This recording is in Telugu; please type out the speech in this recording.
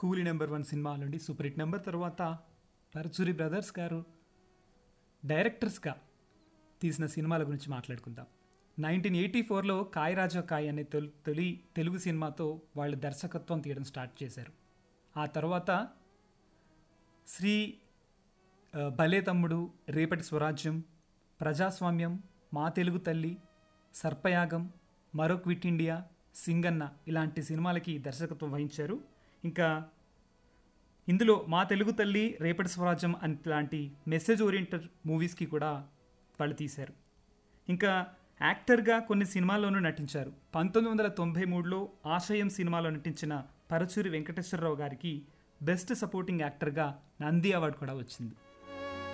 కూలీ నెంబర్ వన్ సినిమా నుండి సూపర్ హిట్ నెంబర్ తర్వాత పరచూరి బ్రదర్స్ గారు డైరెక్టర్స్గా తీసిన సినిమాల గురించి మాట్లాడుకుందాం నైన్టీన్ ఎయిటీ ఫోర్లో కాయ్ రాజా కాయ్ అనే తొలి తొలి తెలుగు సినిమాతో వాళ్ళు దర్శకత్వం తీయడం స్టార్ట్ చేశారు ఆ తర్వాత శ్రీ ఆ, భలే తమ్ముడు రేపటి స్వరాజ్యం ప్రజాస్వామ్యం మా తెలుగు తల్లి సర్పయాగం మరో క్విట్ ఇండియా సింగన్న ఇలాంటి సినిమాలకి దర్శకత్వం వహించారు ఇంకా ఇందులో మా తెలుగు తల్లి రేపటి స్వరాజ్యం లాంటి మెసేజ్ ఓరియంటెడ్ మూవీస్కి కూడా వాళ్ళు తీశారు ఇంకా యాక్టర్గా కొన్ని సినిమాల్లోనూ నటించారు పంతొమ్మిది వందల తొంభై మూడులో ఆశయం సినిమాలో నటించిన పరచూరి వెంకటేశ్వరరావు గారికి బెస్ట్ సపోర్టింగ్ యాక్టర్గా నంది అవార్డు కూడా వచ్చింది